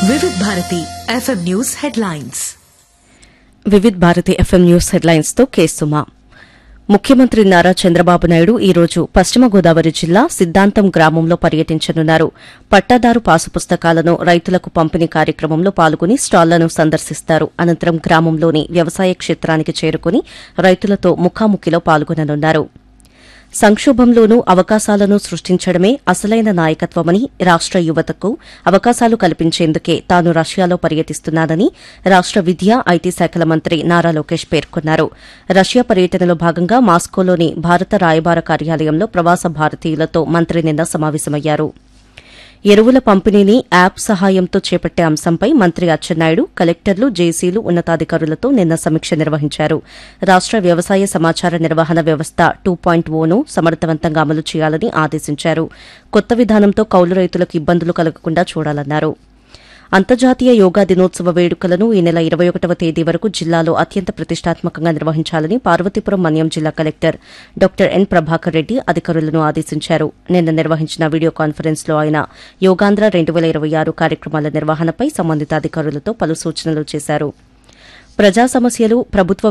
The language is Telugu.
వివిధ Bharati FM news headlines Vividh Bharati FM news headlines తో కేసుమా ముఖ్యమంత్రి నారా చంద్రబాబు నాయుడు ఈ రోజు పశ్చిమ గోదావరి జిల్లా సిద్దాంతం గ్రామంలో పర్యటించనున్నారు పట్టాదారు పాసు పుస్తకాలను రైతులకు పంపిణీ కార్యక్రమంలో పాల్గొని స్టాళ్లను సందర్శిస్తారు అనంతరం గ్రామంలోని వ్యవసాయ క్షేత్రానికి చేరుకుని రైతులతో ముఖాముఖిలో పాల్గొననున్నారు సంక్షోభంలోనూ అవకాశాలను సృష్టించడమే అసలైన నాయకత్వమని రాష్ట యువతకు అవకాశాలు కల్పించేందుకే తాను రష్యాలో పర్యటిస్తున్నానని రాష్ట విద్యా ఐటీ శాఖల మంత్రి నారా లోకేష్ పేర్కొన్నారు రష్యా పర్యటనలో భాగంగా మాస్కోలోని భారత రాయబార కార్యాలయంలో ప్రవాస భారతీయులతో మంత్రి నిన్న సమావేశమయ్యారు ఎరువుల పంపిణీని యాప్ సహాయంతో చేపట్టే అంశంపై మంత్రి అచ్చెన్నాయుడు కలెక్టర్లు జేసీలు ఉన్నతాధికారులతో నిన్న సమీక్ష నిర్వహించారు రాష్ట వ్యవసాయ సమాచార నిర్వహణ వ్యవస్థ టూ పాయింట్ ఓను సమర్థవంతంగా అమలు చేయాలని ఆదేశించారు కొత్త విధానంతో కౌలు రైతులకు ఇబ్బందులు కలగకుండా చూడాలన్నారు అంతర్జాతీయ యోగా దినోత్సవ వేడుకలను ఈ నెల ఇరవై ఒకటవ తేదీ వరకు జిల్లాలో అత్యంత ప్రతిష్టాత్మకంగా నిర్వహించాలని పార్వతీపురం మన్యం జిల్లా collector doctor N Prabhakar Reddy అధికారులను ఆదేశించారు నిన్న నిర్వహించిన వీడియో కాన్ఫరెన్స్ లో ఆయన యోగాంధ్ర రెండు వేల ఇరవై ఆరు కార్యక్రమాల నిర్వహణపై సంబంధిత అధికారులతో పలు సూచనలు చేశారు ప్రజా సమస్యలు ప్రభుత్వ